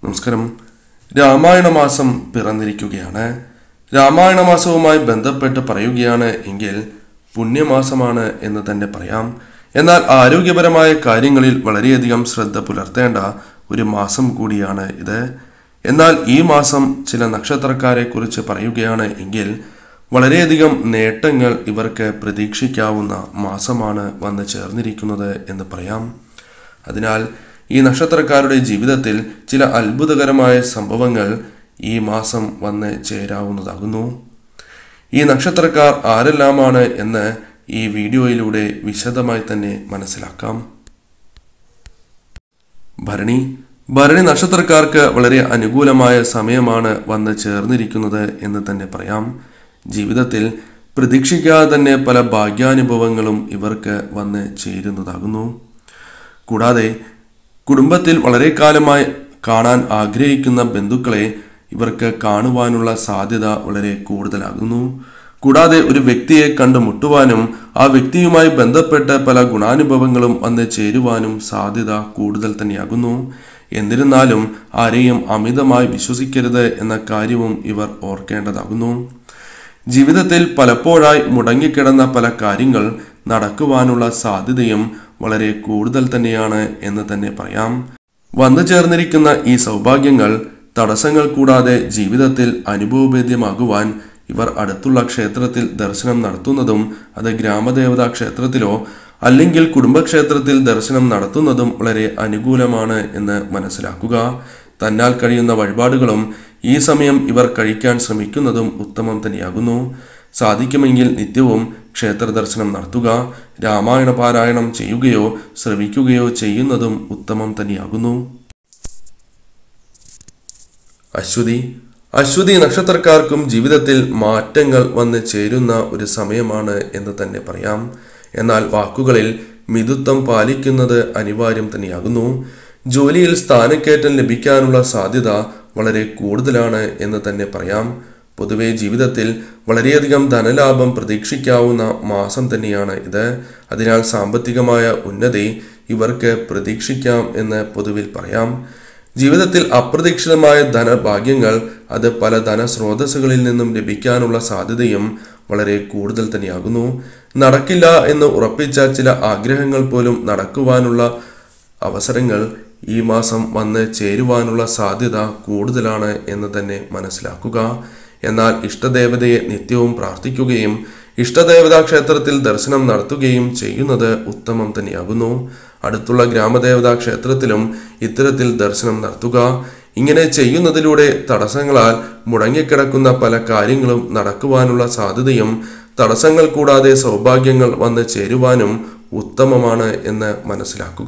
നമസ്കാരം രാമായണ മാസം പിറന്നിരിക്കുകയാണ് രാമായണ മാസവുമായി ബന്ധപ്പെട്ട് പറയുകയാണ് എങ്കിൽ പുണ്യമാസമാണ് എന്ന് തന്നെ പറയാം എന്നാൽ ആരോഗ്യപരമായ കാര്യങ്ങളിൽ വളരെയധികം ശ്രദ്ധ പുലർത്തേണ്ട ഒരു മാസം കൂടിയാണ് ഇത് എന്നാൽ ഈ മാസം ചില നക്ഷത്രക്കാരെ കുറിച്ച് പറയുകയാണ് എങ്കിൽ വളരെയധികം നേട്ടങ്ങൾ ഇവർക്ക് പ്രതീക്ഷിക്കാവുന്ന മാസമാണ് വന്ന് ചേർന്നിരിക്കുന്നത് എന്ന് പറയാം അതിനാൽ ഈ നക്ഷത്രക്കാരുടെ ജീവിതത്തിൽ ചില അത്ഭുതകരമായ സംഭവങ്ങൾ ഈ മാസം വന്ന് ചേരാവുന്നതാകുന്നു ഈ നക്ഷത്രക്കാർ ആരെല്ലാമാണ് എന്ന് ഈ വീഡിയോയിലൂടെ വിശദമായി തന്നെ മനസ്സിലാക്കാം ഭരണി ഭരണി നക്ഷത്രക്കാർക്ക് വളരെ അനുകൂലമായ സമയമാണ് വന്ന് ചേർന്നിരിക്കുന്നത് എന്ന് തന്നെ പറയാം ജീവിതത്തിൽ പ്രതീക്ഷിക്കാതെ തന്നെ പല ഭാഗ്യാനുഭവങ്ങളും ഇവർക്ക് വന്ന് ചേരുന്നതാകുന്നു കൂടാതെ കുടുംബത്തിൽ വളരെ കാലമായി കാണാൻ ആഗ്രഹിക്കുന്ന ബന്ധുക്കളെ ഇവർക്ക് കാണുവാനുള്ള സാധ്യത വളരെ കൂടുതലാകുന്നു കൂടാതെ ഒരു വ്യക്തിയെ കണ്ടുമുട്ടുവാനും ആ വ്യക്തിയുമായി ബന്ധപ്പെട്ട പല ഗുണാനുഭവങ്ങളും വന്ന് ചേരുവാനും സാധ്യത കൂടുതൽ തന്നെയാകുന്നു എന്നിരുന്നാലും ആരെയും അമിതമായി വിശ്വസിക്കരുത് എന്ന കാര്യവും ഇവർ ഓർക്കേണ്ടതാകുന്നു ജീവിതത്തിൽ പലപ്പോഴായി മുടങ്ങിക്കിടന്ന പല കാര്യങ്ങൾ നടക്കുവാനുള്ള സാധ്യതയും വളരെ കൂടുതൽ തന്നെയാണ് എന്ന് തന്നെ പറയാം വന്നു ചേർന്നിരിക്കുന്ന ഈ സൗഭാഗ്യങ്ങൾ തടസ്സങ്ങൾ കൂടാതെ ജീവിതത്തിൽ അനുഭവഭേദ്യമാകുവാൻ ഇവർ അടുത്തുള്ള ക്ഷേത്രത്തിൽ ദർശനം നടത്തുന്നതും അത് ഗ്രാമദേവതാ ക്ഷേത്രത്തിലോ അല്ലെങ്കിൽ കുടുംബക്ഷേത്രത്തിൽ ദർശനം നടത്തുന്നതും വളരെ അനുകൂലമാണ് എന്ന് മനസ്സിലാക്കുക തന്നാൽ കഴിയുന്ന വഴിപാടുകളും ഈ സമയം ഇവർ കഴിക്കാൻ ശ്രമിക്കുന്നതും ഉത്തമം തന്നെയാകുന്നു സാധിക്കുമെങ്കിൽ നിത്യവും ക്ഷേത്ര ദർശനം നടത്തുക രാമായണ പാരായണം ചെയ്യുകയോ ശ്രവിക്കുകയോ ചെയ്യുന്നതും ഉത്തമം തന്നെയാകുന്നു അശ്വതി അശ്വതി നക്ഷത്രക്കാർക്കും ജീവിതത്തിൽ മാറ്റങ്ങൾ വന്ന് ചേരുന്ന ഒരു സമയമാണ് എന്ന് തന്നെ പറയാം എന്നാൽ വാക്കുകളിൽ മിതുത്വം പാലിക്കുന്നത് അനിവാര്യം തന്നെയാകുന്നു ജോലിയിൽ സ്ഥാനക്കയറ്റം ലഭിക്കാനുള്ള സാധ്യത വളരെ കൂടുതലാണ് എന്ന് തന്നെ പറയാം പൊതുവെ ജീവിതത്തിൽ വളരെയധികം ധനലാഭം പ്രതീക്ഷിക്കാവുന്ന മാസം തന്നെയാണ് ഇത് അതിനാൽ സാമ്പത്തികമായ ഉന്നതി ഇവർക്ക് പ്രതീക്ഷിക്കാം എന്ന് പൊതുവിൽ പറയാം ജീവിതത്തിൽ അപ്രതീക്ഷിതമായ ധനഭാഗ്യങ്ങൾ അത് പല ധനസ്രോതസ്സുകളിൽ നിന്നും ലഭിക്കാനുള്ള സാധ്യതയും വളരെ കൂടുതൽ തന്നെയാകുന്നു നടക്കില്ല എന്ന് ഉറപ്പിച്ച ചില ആഗ്രഹങ്ങൾ പോലും നടക്കുവാനുള്ള അവസരങ്ങൾ ഈ മാസം വന്ന് ചേരുവാനുള്ള സാധ്യത കൂടുതലാണ് എന്ന് തന്നെ മനസ്സിലാക്കുക എന്നാൽ ഇഷ്ടദേവതയെ നിത്യവും പ്രാർത്ഥിക്കുകയും ഇഷ്ടദേവതാ ക്ഷേത്രത്തിൽ ദർശനം നടത്തുകയും ചെയ്യുന്നത് ഉത്തമം തന്നെയാകുന്നു അടുത്തുള്ള ഗ്രാമദേവതാ ക്ഷേത്രത്തിലും ഇത്തരത്തിൽ ദർശനം നടത്തുക ഇങ്ങനെ ചെയ്യുന്നതിലൂടെ തടസ്സങ്ങളാൽ മുടങ്ങിക്കിടക്കുന്ന പല കാര്യങ്ങളും നടക്കുവാനുള്ള സാധ്യതയും തടസ്സങ്ങൾ കൂടാതെ സൗഭാഗ്യങ്ങൾ വന്ന് ചേരുവാനും ഉത്തമമാണ് എന്ന് മനസ്സിലാക്കുക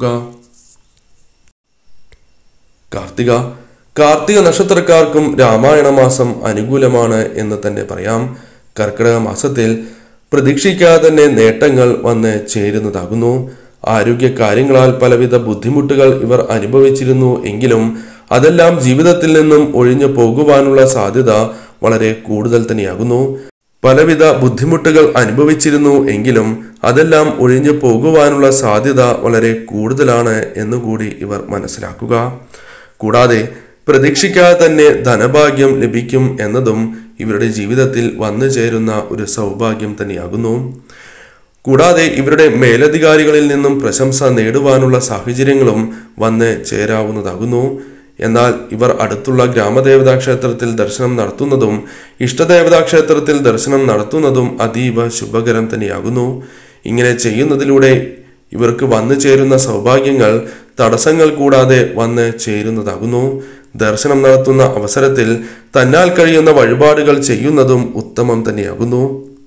കാർത്തിക കാർത്തിക നക്ഷത്രക്കാർക്കും രാമായണ മാസം അനുകൂലമാണ് എന്ന് തന്നെ പറയാം കർക്കിടക മാസത്തിൽ പ്രതീക്ഷിക്കാതെ തന്നെ നേട്ടങ്ങൾ വന്ന് ചേരുന്നതാകുന്നു ആരോഗ്യ കാര്യങ്ങളാൽ പലവിധ ബുദ്ധിമുട്ടുകൾ ഇവർ അനുഭവിച്ചിരുന്നു എങ്കിലും അതെല്ലാം ജീവിതത്തിൽ നിന്നും ഒഴിഞ്ഞു പോകുവാനുള്ള സാധ്യത വളരെ കൂടുതൽ തന്നെയാകുന്നു പലവിധ ബുദ്ധിമുട്ടുകൾ അനുഭവിച്ചിരുന്നു എങ്കിലും അതെല്ലാം ഒഴിഞ്ഞു പോകുവാനുള്ള സാധ്യത വളരെ കൂടുതലാണ് എന്നുകൂടി ഇവർ മനസ്സിലാക്കുക കൂടാതെ പ്രതീക്ഷിക്കാതെ തന്നെ ധനഭാഗ്യം ലഭിക്കും എന്നതും ഇവരുടെ ജീവിതത്തിൽ വന്നു ചേരുന്ന ഒരു സൗഭാഗ്യം തന്നെയാകുന്നു കൂടാതെ ഇവരുടെ മേലധികാരികളിൽ നിന്നും പ്രശംസ നേടുവാനുള്ള സാഹചര്യങ്ങളും വന്ന് ചേരാവുന്നതാകുന്നു എന്നാൽ ഇവർ അടുത്തുള്ള ഗ്രാമദേവതാ ക്ഷേത്രത്തിൽ ദർശനം നടത്തുന്നതും ഇഷ്ടദേവതാ ക്ഷേത്രത്തിൽ ദർശനം നടത്തുന്നതും അതീവ ശുഭകരം തന്നെയാകുന്നു ഇങ്ങനെ ചെയ്യുന്നതിലൂടെ ഇവർക്ക് വന്നു ചേരുന്ന സൗഭാഗ്യങ്ങൾ തടസ്സങ്ങൾ കൂടാതെ വന്ന് ചേരുന്നതാകുന്നു ദർശനം നടത്തുന്ന അവസരത്തിൽ തന്നാൽ കഴിയുന്ന വഴിപാടുകൾ ചെയ്യുന്നതും ഉത്തമം തന്നെയാകുന്നു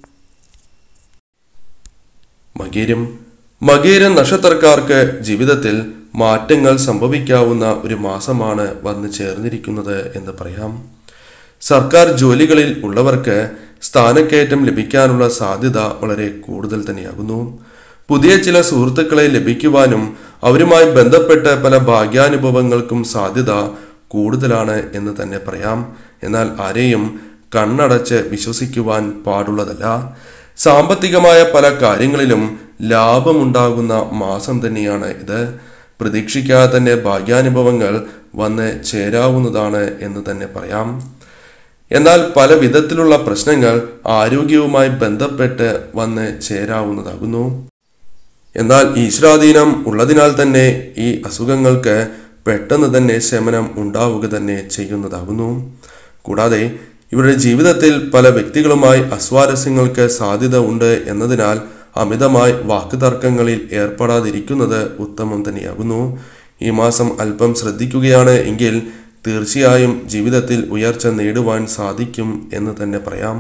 മകേരം മകേരൻ നക്ഷത്രക്കാർക്ക് ജീവിതത്തിൽ മാറ്റങ്ങൾ സംഭവിക്കാവുന്ന ഒരു മാസമാണ് വന്നു ചേർന്നിരിക്കുന്നത് എന്ന് പറയാം സർക്കാർ ജോലികളിൽ ഉള്ളവർക്ക് സ്ഥാനക്കയറ്റം ലഭിക്കാനുള്ള സാധ്യത വളരെ കൂടുതൽ തന്നെയാകുന്നു പുതിയ ചില സുഹൃത്തുക്കളെ ലഭിക്കുവാനും അവരുമായി ബന്ധപ്പെട്ട പല ഭാഗ്യാനുഭവങ്ങൾക്കും സാധ്യത കൂടുതലാണ് എന്ന് തന്നെ പറയാം എന്നാൽ ആരെയും കണ്ണടച്ച് വിശ്വസിക്കുവാൻ പാടുള്ളതല്ല സാമ്പത്തികമായ പല കാര്യങ്ങളിലും ലാഭമുണ്ടാകുന്ന മാസം തന്നെയാണ് ഇത് പ്രതീക്ഷിക്കാതെ തന്നെ ഭാഗ്യാനുഭവങ്ങൾ വന്ന് ചേരാവുന്നതാണ് എന്ന് തന്നെ പറയാം എന്നാൽ പല വിധത്തിലുള്ള പ്രശ്നങ്ങൾ ആരോഗ്യവുമായി ബന്ധപ്പെട്ട് വന്ന് ചേരാവുന്നതാകുന്നു എന്നാൽ ഈശ്വരാധീനം ഉള്ളതിനാൽ തന്നെ ഈ അസുഖങ്ങൾക്ക് പെട്ടെന്ന് തന്നെ ശമനം ഉണ്ടാവുക തന്നെ ചെയ്യുന്നതാകുന്നു കൂടാതെ ഇവരുടെ ജീവിതത്തിൽ പല വ്യക്തികളുമായി അസ്വാരസ്യങ്ങൾക്ക് സാധ്യത ഉണ്ട് എന്നതിനാൽ അമിതമായി വാക്കുതർക്കങ്ങളിൽ ഏർപ്പെടാതിരിക്കുന്നത് ഉത്തമം തന്നെയാകുന്നു ഈ മാസം അല്പം ശ്രദ്ധിക്കുകയാണ് എങ്കിൽ തീർച്ചയായും ജീവിതത്തിൽ ഉയർച്ച നേടുവാൻ സാധിക്കും എന്ന് തന്നെ പറയാം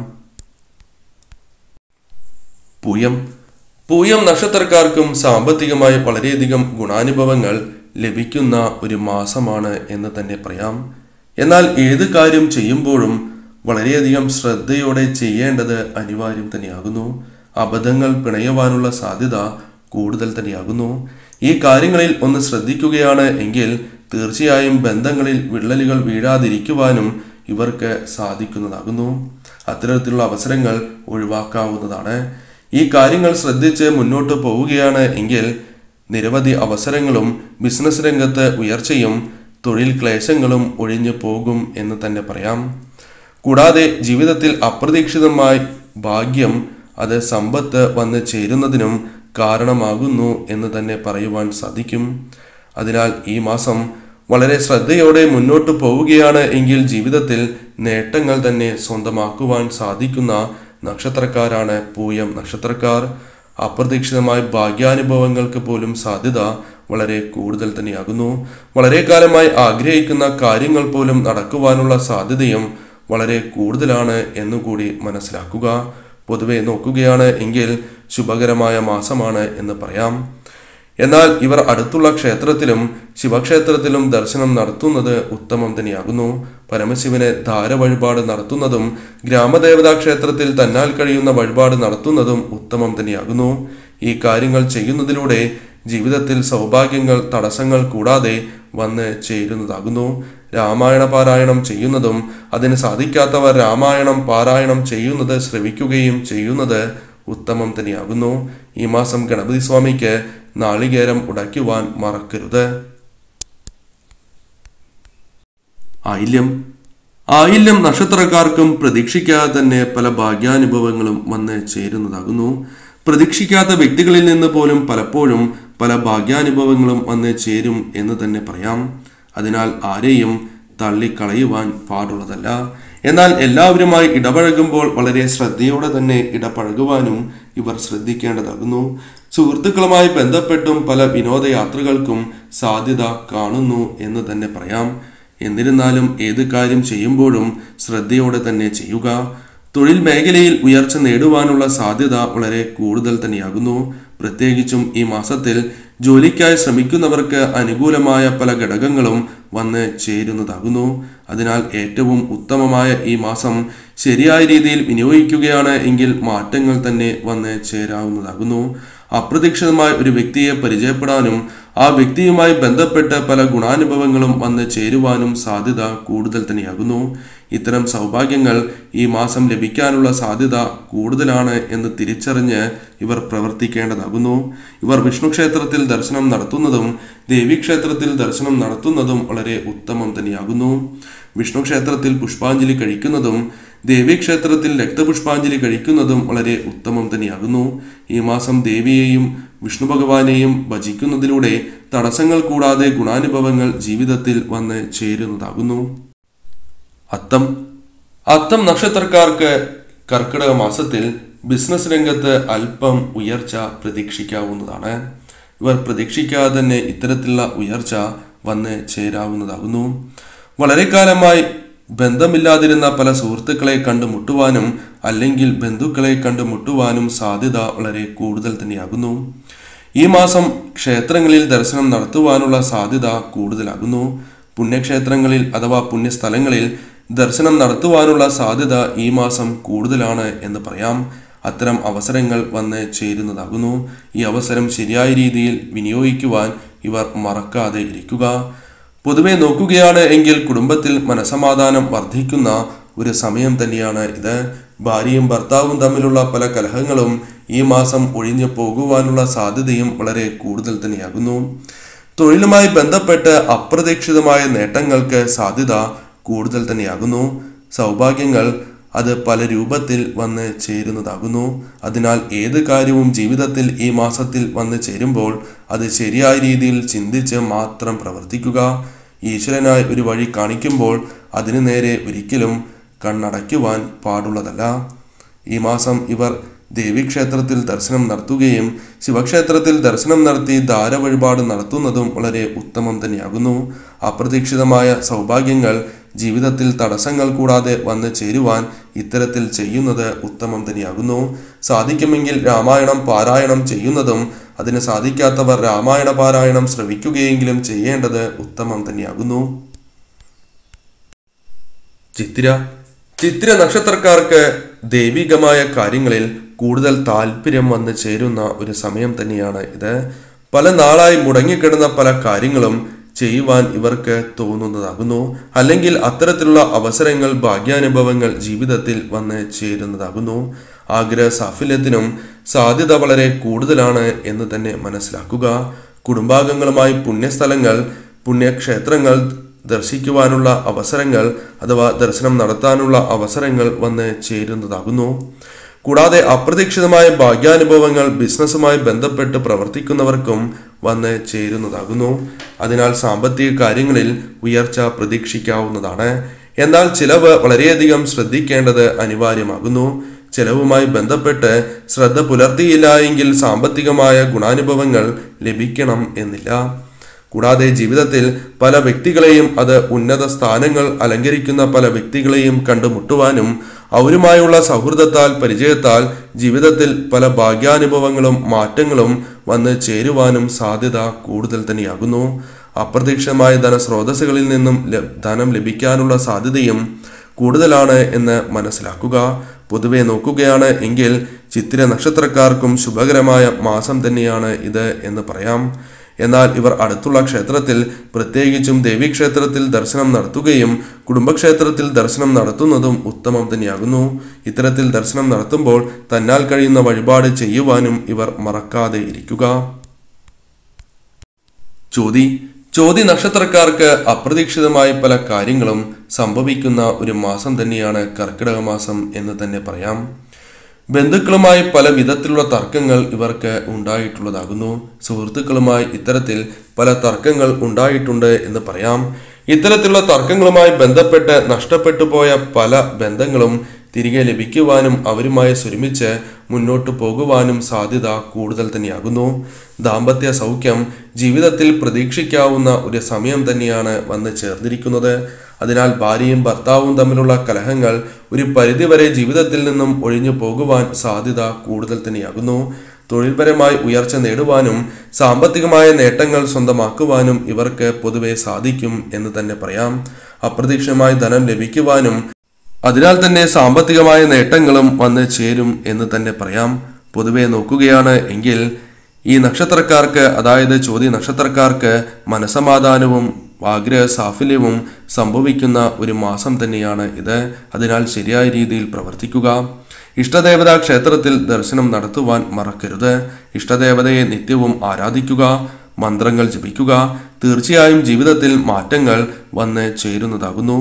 പൂയം പൂയം നക്ഷത്രക്കാർക്കും സാമ്പത്തികമായി വളരെയധികം ഗുണാനുഭവങ്ങൾ ലഭിക്കുന്ന ഒരു മാസമാണ് എന്ന് തന്നെ പറയാം എന്നാൽ ഏത് കാര്യം ചെയ്യുമ്പോഴും വളരെയധികം ശ്രദ്ധയോടെ ചെയ്യേണ്ടത് അനിവാര്യം തന്നെയാകുന്നു അബദ്ധങ്ങൾ പിണയുവാനുള്ള സാധ്യത കൂടുതൽ തന്നെയാകുന്നു ഈ കാര്യങ്ങളിൽ ഒന്ന് ശ്രദ്ധിക്കുകയാണ് എങ്കിൽ തീർച്ചയായും ബന്ധങ്ങളിൽ വിള്ളലുകൾ വീഴാതിരിക്കുവാനും ഇവർക്ക് സാധിക്കുന്നതാകുന്നു അത്തരത്തിലുള്ള അവസരങ്ങൾ ഒഴിവാക്കാവുന്നതാണ് ഈ കാര്യങ്ങൾ ശ്രദ്ധിച്ച് മുന്നോട്ട് പോവുകയാണ് എങ്കിൽ നിരവധി അവസരങ്ങളും ബിസിനസ് രംഗത്ത് ഉയർച്ചയും തൊഴിൽ ക്ലേശങ്ങളും ഒഴിഞ്ഞു പോകും എന്ന് തന്നെ പറയാം കൂടാതെ ജീവിതത്തിൽ അപ്രതീക്ഷിതമായി ഭാഗ്യം അത് സമ്പത്ത് വന്ന് ചേരുന്നതിനും കാരണമാകുന്നു എന്ന് തന്നെ പറയുവാൻ സാധിക്കും അതിനാൽ ഈ മാസം വളരെ ശ്രദ്ധയോടെ മുന്നോട്ട് പോവുകയാണ് എങ്കിൽ ജീവിതത്തിൽ നേട്ടങ്ങൾ തന്നെ സ്വന്തമാക്കുവാൻ സാധിക്കുന്ന നക്ഷത്രക്കാരാണ് പൂയം നക്ഷത്രക്കാർ അപ്രതീക്ഷിതമായ ഭാഗ്യാനുഭവങ്ങൾക്ക് പോലും സാധ്യത വളരെ കൂടുതൽ തന്നെയാകുന്നു വളരെ കാലമായി ആഗ്രഹിക്കുന്ന കാര്യങ്ങൾ പോലും നടക്കുവാനുള്ള സാധ്യതയും വളരെ കൂടുതലാണ് എന്നുകൂടി മനസ്സിലാക്കുക പൊതുവെ നോക്കുകയാണ് എങ്കിൽ ശുഭകരമായ മാസമാണ് എന്ന് പറയാം എന്നാൽ ഇവർ അടുത്തുള്ള ക്ഷേത്രത്തിലും ശിവക്ഷേത്രത്തിലും ദർശനം നടത്തുന്നത് ഉത്തമം തന്നെയാകുന്നു പരമശിവന് ധാര വഴിപാട് നടത്തുന്നതും ഗ്രാമദേവതാ ക്ഷേത്രത്തിൽ തന്നാൽ കഴിയുന്ന വഴിപാട് നടത്തുന്നതും ഉത്തമം തന്നെയാകുന്നു ഈ കാര്യങ്ങൾ ചെയ്യുന്നതിലൂടെ ജീവിതത്തിൽ സൗഭാഗ്യങ്ങൾ തടസ്സങ്ങൾ കൂടാതെ വന്ന് ചേരുന്നതാകുന്നു രാമായണ പാരായണം ചെയ്യുന്നതും അതിന് സാധിക്കാത്തവർ രാമായണം പാരായണം ചെയ്യുന്നത് ശ്രവിക്കുകയും ചെയ്യുന്നത് ഉത്തമം തന്നെയാകുന്നു ഈ മാസം ഗണപതി സ്വാമിക്ക് നാളികേരം ഉടയ്ക്കുവാൻ മറക്കരുത് ആയില്യം ആയില്യം നക്ഷത്രക്കാർക്കും പ്രതീക്ഷിക്കാതെ തന്നെ പല ഭാഗ്യാനുഭവങ്ങളും വന്ന് ചേരുന്നതാകുന്നു പ്രതീക്ഷിക്കാത്ത വ്യക്തികളിൽ നിന്ന് പോലും പലപ്പോഴും പല ഭാഗ്യാനുഭവങ്ങളും വന്ന് ചേരും എന്ന് തന്നെ പറയാം അതിനാൽ ആരെയും തള്ളിക്കളയുവാൻ പാടുള്ളതല്ല എന്നാൽ എല്ലാവരുമായി ഇടപഴകുമ്പോൾ വളരെ ശ്രദ്ധയോടെ തന്നെ ഇടപഴകുവാനും ഇവർ ശ്രദ്ധിക്കേണ്ടതാകുന്നു സുഹൃത്തുക്കളുമായി ബന്ധപ്പെട്ടും പല വിനോദയാത്രകൾക്കും സാധ്യത കാണുന്നു എന്ന് തന്നെ പറയാം എന്നിരുന്നാലും ഏത് കാര്യം ചെയ്യുമ്പോഴും ശ്രദ്ധയോടെ തന്നെ ചെയ്യുക തൊഴിൽ മേഖലയിൽ ഉയർച്ച നേടുവാനുള്ള സാധ്യത വളരെ കൂടുതൽ തന്നെയാകുന്നു പ്രത്യേകിച്ചും ഈ മാസത്തിൽ ജോലിക്കായി ശ്രമിക്കുന്നവർക്ക് അനുകൂലമായ പല ഘടകങ്ങളും വന്ന് ചേരുന്നതാകുന്നു അതിനാൽ ഏറ്റവും ഉത്തമമായ ഈ മാസം ശരിയായ രീതിയിൽ വിനിയോഗിക്കുകയാണ് എങ്കിൽ മാറ്റങ്ങൾ തന്നെ വന്ന് ചേരാവുന്നതാകുന്നു അപ്രതീക്ഷിതമായ ഒരു വ്യക്തിയെ പരിചയപ്പെടാനും ആ വ്യക്തിയുമായി ബന്ധപ്പെട്ട പല ഗുണാനുഭവങ്ങളും വന്ന് ചേരുവാനും സാധ്യത കൂടുതൽ തന്നെയാകുന്നു ഇത്തരം സൗഭാഗ്യങ്ങൾ ഈ മാസം ലഭിക്കാനുള്ള സാധ്യത കൂടുതലാണ് എന്ന് തിരിച്ചറിഞ്ഞ് ഇവർ പ്രവർത്തിക്കേണ്ടതാകുന്നു ഇവർ വിഷ്ണു ക്ഷേത്രത്തിൽ ദർശനം നടത്തുന്നതും ദേവീക്ഷേത്രത്തിൽ ദർശനം നടത്തുന്നതും വളരെ ഉത്തമം തന്നെയാകുന്നു വിഷ്ണു ക്ഷേത്രത്തിൽ പുഷ്പാഞ്ജലി കഴിക്കുന്നതും ദേവീക്ഷേത്രത്തിൽ രക്തപുഷ്പാഞ്ജലി കഴിക്കുന്നതും വളരെ ഉത്തമം തന്നെയാകുന്നു ഈ മാസം ദേവിയെയും വിഷ്ണു ഭഗവാനെയും ഭജിക്കുന്നതിലൂടെ തടസ്സങ്ങൾ കൂടാതെ ഗുണാനുഭവങ്ങൾ ജീവിതത്തിൽ വന്ന് ചേരുന്നതാകുന്നു അത്തം അത്തം നക്ഷത്രക്കാർക്ക് കർക്കിടക മാസത്തിൽ ബിസിനസ് രംഗത്ത് അല്പം ഉയർച്ച പ്രതീക്ഷിക്കാവുന്നതാണ് ഇവർ പ്രതീക്ഷിക്കാതെ തന്നെ ഇത്തരത്തിലുള്ള ഉയർച്ച വന്ന് ചേരാവുന്നതാകുന്നു വളരെ കാലമായി ബന്ധമില്ലാതിരുന്ന പല സുഹൃത്തുക്കളെ കണ്ടുമുട്ടുവാനും അല്ലെങ്കിൽ ബന്ധുക്കളെ കണ്ടുമുട്ടുവാനും സാധ്യത വളരെ കൂടുതൽ തന്നെയാകുന്നു ഈ മാസം ക്ഷേത്രങ്ങളിൽ ദർശനം നടത്തുവാനുള്ള സാധ്യത കൂടുതലാകുന്നു പുണ്യക്ഷേത്രങ്ങളിൽ അഥവാ പുണ്യസ്ഥലങ്ങളിൽ ദർശനം നടത്തുവാനുള്ള സാധ്യത ഈ മാസം കൂടുതലാണ് എന്ന് പറയാം അത്തരം അവസരങ്ങൾ വന്ന് ചേരുന്നതാകുന്നു ഈ അവസരം ശരിയായ രീതിയിൽ വിനിയോഗിക്കുവാൻ ഇവർ മറക്കാതെ ഇരിക്കുക പൊതുവെ നോക്കുകയാണ് എങ്കിൽ കുടുംബത്തിൽ മനസമാധാനം വർദ്ധിക്കുന്ന ഒരു സമയം തന്നെയാണ് ഇത് ഭാര്യയും ഭർത്താവും തമ്മിലുള്ള പല കലഹങ്ങളും ഈ മാസം ഒഴിഞ്ഞു പോകുവാനുള്ള സാധ്യതയും വളരെ കൂടുതൽ തന്നെയാകുന്നു തൊഴിലുമായി ബന്ധപ്പെട്ട് അപ്രതീക്ഷിതമായ നേട്ടങ്ങൾക്ക് സാധ്യത കൂടുതൽ തന്നെയാകുന്നു സൗഭാഗ്യങ്ങൾ അത് പല രൂപത്തിൽ വന്ന് ചേരുന്നതാകുന്നു അതിനാൽ ഏത് കാര്യവും ജീവിതത്തിൽ ഈ മാസത്തിൽ വന്ന് ചേരുമ്പോൾ അത് ശരിയായ രീതിയിൽ ചിന്തിച്ച് മാത്രം പ്രവർത്തിക്കുക ഈശ്വരനായി ഒരു വഴി കാണിക്കുമ്പോൾ അതിനു നേരെ ഒരിക്കലും കണ്ണടയ്ക്കുവാൻ പാടുള്ളതല്ല ഈ മാസം ഇവർ ദേവീക്ഷേത്രത്തിൽ ദർശനം നടത്തുകയും ശിവക്ഷേത്രത്തിൽ ദർശനം നടത്തി ധാര വഴിപാട് നടത്തുന്നതും വളരെ ഉത്തമം തന്നെയാകുന്നു അപ്രതീക്ഷിതമായ സൗഭാഗ്യങ്ങൾ ജീവിതത്തിൽ തടസ്സങ്ങൾ കൂടാതെ വന്ന് ചേരുവാൻ ഇത്തരത്തിൽ ചെയ്യുന്നത് ഉത്തമം തന്നെയാകുന്നു സാധിക്കുമെങ്കിൽ രാമായണം പാരായണം ചെയ്യുന്നതും അതിന് സാധിക്കാത്തവർ രാമായണ പാരായണം ശ്രവിക്കുകയെങ്കിലും ചെയ്യേണ്ടത് ഉത്തമം തന്നെയാകുന്നു ചിത്തിര ചിത്തിര നക്ഷത്രക്കാർക്ക് ദൈവികമായ കാര്യങ്ങളിൽ കൂടുതൽ താല്പര്യം വന്ന് ചേരുന്ന ഒരു സമയം തന്നെയാണ് ഇത് പല നാളായി മുടങ്ങിക്കിടന്ന പല കാര്യങ്ങളും ചെയ്യുവാൻ ഇവർക്ക് തോന്നുന്നതാകുന്നു അല്ലെങ്കിൽ അത്തരത്തിലുള്ള അവസരങ്ങൾ ഭാഗ്യാനുഭവങ്ങൾ ജീവിതത്തിൽ വന്ന് ചേരുന്നതാകുന്നു ആഗ്രഹ സാഫല്യത്തിനും സാധ്യത വളരെ കൂടുതലാണ് എന്ന് തന്നെ മനസ്സിലാക്കുക കുടുംബാംഗങ്ങളുമായി പുണ്യസ്ഥലങ്ങൾ പുണ്യക്ഷേത്രങ്ങൾ ദർശിക്കുവാനുള്ള അവസരങ്ങൾ അഥവാ ദർശനം നടത്താനുള്ള അവസരങ്ങൾ വന്ന് ചേരുന്നതാകുന്നു കൂടാതെ അപ്രതീക്ഷിതമായ ഭാഗ്യാനുഭവങ്ങൾ ബിസിനസ്സുമായി ബന്ധപ്പെട്ട് പ്രവർത്തിക്കുന്നവർക്കും വന്ന് ചേരുന്നതാകുന്നു അതിനാൽ സാമ്പത്തിക കാര്യങ്ങളിൽ ഉയർച്ച പ്രതീക്ഷിക്കാവുന്നതാണ് എന്നാൽ ചിലവ് വളരെയധികം ശ്രദ്ധിക്കേണ്ടത് അനിവാര്യമാകുന്നു ചെലവുമായി ബന്ധപ്പെട്ട് ശ്രദ്ധ പുലർത്തിയില്ല എങ്കിൽ സാമ്പത്തികമായ ഗുണാനുഭവങ്ങൾ ലഭിക്കണം എന്നില്ല കൂടാതെ ജീവിതത്തിൽ പല വ്യക്തികളെയും അത് ഉന്നത സ്ഥാനങ്ങൾ അലങ്കരിക്കുന്ന പല വ്യക്തികളെയും കണ്ടുമുട്ടുവാനും അവരുമായുള്ള സൗഹൃദത്താൽ പരിചയത്താൽ ജീവിതത്തിൽ പല ഭാഗ്യാനുഭവങ്ങളും മാറ്റങ്ങളും വന്ന് ചേരുവാനും സാധ്യത കൂടുതൽ തന്നെയാകുന്നു അപ്രതീക്ഷിതമായ ധനസ്രോതസ്സുകളിൽ നിന്നും ല- ധനം ലഭിക്കാനുള്ള സാധ്യതയും കൂടുതലാണ് എന്ന് മനസ്സിലാക്കുക പൊതുവെ നോക്കുകയാണ് എങ്കിൽ ചിത്തിര നക്ഷത്രക്കാർക്കും ശുഭകരമായ മാസം തന്നെയാണ് ഇത് എന്ന് പറയാം എന്നാൽ ഇവർ അടുത്തുള്ള ക്ഷേത്രത്തിൽ പ്രത്യേകിച്ചും ദേവീക്ഷേത്രത്തിൽ ദർശനം നടത്തുകയും കുടുംബക്ഷേത്രത്തിൽ ദർശനം നടത്തുന്നതും ഉത്തമം തന്നെയാകുന്നു ഇത്തരത്തിൽ ദർശനം നടത്തുമ്പോൾ തന്നാൽ കഴിയുന്ന വഴിപാട് ചെയ്യുവാനും ഇവർ മറക്കാതെ ഇരിക്കുക ചോതി ചോതി നക്ഷത്രക്കാർക്ക് അപ്രതീക്ഷിതമായ പല കാര്യങ്ങളും സംഭവിക്കുന്ന ഒരു മാസം തന്നെയാണ് കർക്കിടക മാസം എന്ന് തന്നെ പറയാം ബന്ധുക്കളുമായി പല വിധത്തിലുള്ള തർക്കങ്ങൾ ഇവർക്ക് ഉണ്ടായിട്ടുള്ളതാകുന്നു സുഹൃത്തുക്കളുമായി ഇത്തരത്തിൽ പല തർക്കങ്ങൾ ഉണ്ടായിട്ടുണ്ട് എന്ന് പറയാം ഇത്തരത്തിലുള്ള തർക്കങ്ങളുമായി ബന്ധപ്പെട്ട് നഷ്ടപ്പെട്ടു പോയ പല ബന്ധങ്ങളും തിരികെ ലഭിക്കുവാനും അവരുമായി ഒരുമിച്ച് മുന്നോട്ട് പോകുവാനും സാധ്യത കൂടുതൽ തന്നെയാകുന്നു ദാമ്പത്യ സൗഖ്യം ജീവിതത്തിൽ പ്രതീക്ഷിക്കാവുന്ന ഒരു സമയം തന്നെയാണ് വന്ന് ചേർന്നിരിക്കുന്നത് അതിനാൽ ഭാര്യയും ഭർത്താവും തമ്മിലുള്ള കലഹങ്ങൾ ഒരു പരിധിവരെ ജീവിതത്തിൽ നിന്നും ഒഴിഞ്ഞു പോകുവാൻ സാധ്യത കൂടുതൽ തന്നെയാകുന്നു തൊഴിൽപരമായി ഉയർച്ച നേടുവാനും സാമ്പത്തികമായ നേട്ടങ്ങൾ സ്വന്തമാക്കുവാനും ഇവർക്ക് പൊതുവെ സാധിക്കും എന്ന് തന്നെ പറയാം അപ്രതീക്ഷിതമായി ധനം ലഭിക്കുവാനും അതിനാൽ തന്നെ സാമ്പത്തികമായ നേട്ടങ്ങളും വന്ന് ചേരും എന്ന് തന്നെ പറയാം പൊതുവെ നോക്കുകയാണ് എങ്കിൽ ഈ നക്ഷത്രക്കാർക്ക് അതായത് ചോദ്യ നക്ഷത്രക്കാർക്ക് മനസമാധാനവും ആഗ്രഹ സാഫല്യവും സംഭവിക്കുന്ന ഒരു മാസം തന്നെയാണ് ഇത് അതിനാൽ ശരിയായ രീതിയിൽ പ്രവർത്തിക്കുക ഇഷ്ടദേവതാ ക്ഷേത്രത്തിൽ ദർശനം നടത്തുവാൻ മറക്കരുത് ഇഷ്ടദേവതയെ നിത്യവും ആരാധിക്കുക മന്ത്രങ്ങൾ ജപിക്കുക തീർച്ചയായും ജീവിതത്തിൽ മാറ്റങ്ങൾ വന്ന് ചേരുന്നതാകുന്നു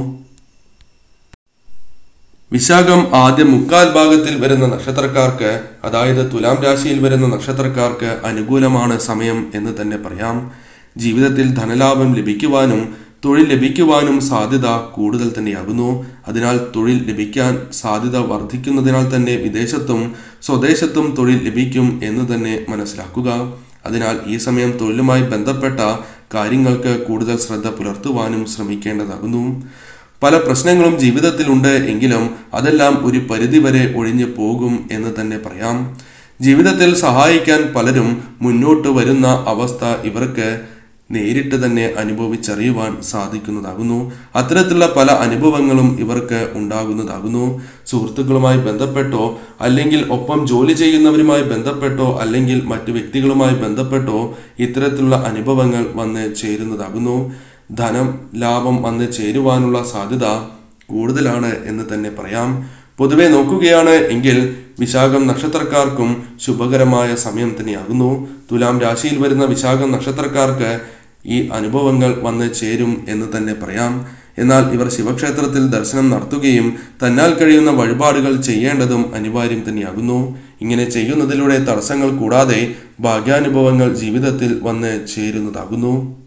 വിശാഖം ആദ്യ മുക്കാൽ ഭാഗത്തിൽ വരുന്ന നക്ഷത്രക്കാർക്ക് അതായത് തുലാം രാശിയിൽ വരുന്ന നക്ഷത്രക്കാർക്ക് അനുകൂലമാണ് സമയം എന്ന് തന്നെ പറയാം ജീവിതത്തിൽ ധനലാഭം ലഭിക്കുവാനും തൊഴിൽ ലഭിക്കുവാനും സാധ്യത കൂടുതൽ തന്നെയാകുന്നു അതിനാൽ തൊഴിൽ ലഭിക്കാൻ സാധ്യത വർദ്ധിക്കുന്നതിനാൽ തന്നെ വിദേശത്തും സ്വദേശത്തും തൊഴിൽ ലഭിക്കും എന്ന് തന്നെ മനസ്സിലാക്കുക അതിനാൽ ഈ സമയം തൊഴിലുമായി ബന്ധപ്പെട്ട കാര്യങ്ങൾക്ക് കൂടുതൽ ശ്രദ്ധ പുലർത്തുവാനും ശ്രമിക്കേണ്ടതാകുന്നു പല പ്രശ്നങ്ങളും ജീവിതത്തിലുണ്ട് എങ്കിലും അതെല്ലാം ഒരു പരിധിവരെ ഒഴിഞ്ഞു പോകും എന്ന് തന്നെ പറയാം ജീവിതത്തിൽ സഹായിക്കാൻ പലരും മുന്നോട്ട് വരുന്ന അവസ്ഥ ഇവർക്ക് നേരിട്ട് തന്നെ അനുഭവിച്ചറിയുവാൻ സാധിക്കുന്നതാകുന്നു അത്തരത്തിലുള്ള പല അനുഭവങ്ങളും ഇവർക്ക് ഉണ്ടാകുന്നതാകുന്നു സുഹൃത്തുക്കളുമായി ബന്ധപ്പെട്ടോ അല്ലെങ്കിൽ ഒപ്പം ജോലി ചെയ്യുന്നവരുമായി ബന്ധപ്പെട്ടോ അല്ലെങ്കിൽ മറ്റു വ്യക്തികളുമായി ബന്ധപ്പെട്ടോ ഇത്തരത്തിലുള്ള അനുഭവങ്ങൾ വന്ന് ചേരുന്നതാകുന്നു ധനം ലാഭം വന്ന് ചേരുവാനുള്ള സാധ്യത കൂടുതലാണ് എന്ന് തന്നെ പറയാം പൊതുവെ നോക്കുകയാണ് എങ്കിൽ വിശാഖം നക്ഷത്രക്കാർക്കും ശുഭകരമായ സമയം തന്നെയാകുന്നു തുലാം രാശിയിൽ വരുന്ന വിശാഖം നക്ഷത്രക്കാർക്ക് ഈ അനുഭവങ്ങൾ വന്ന് ചേരും എന്ന് തന്നെ പറയാം എന്നാൽ ഇവർ ശിവക്ഷേത്രത്തിൽ ദർശനം നടത്തുകയും തന്നാൽ കഴിയുന്ന വഴിപാടുകൾ ചെയ്യേണ്ടതും അനിവാര്യം തന്നെയാകുന്നു ഇങ്ങനെ ചെയ്യുന്നതിലൂടെ തടസ്സങ്ങൾ കൂടാതെ ഭാഗ്യാനുഭവങ്ങൾ ജീവിതത്തിൽ വന്ന് ചേരുന്നതാകുന്നു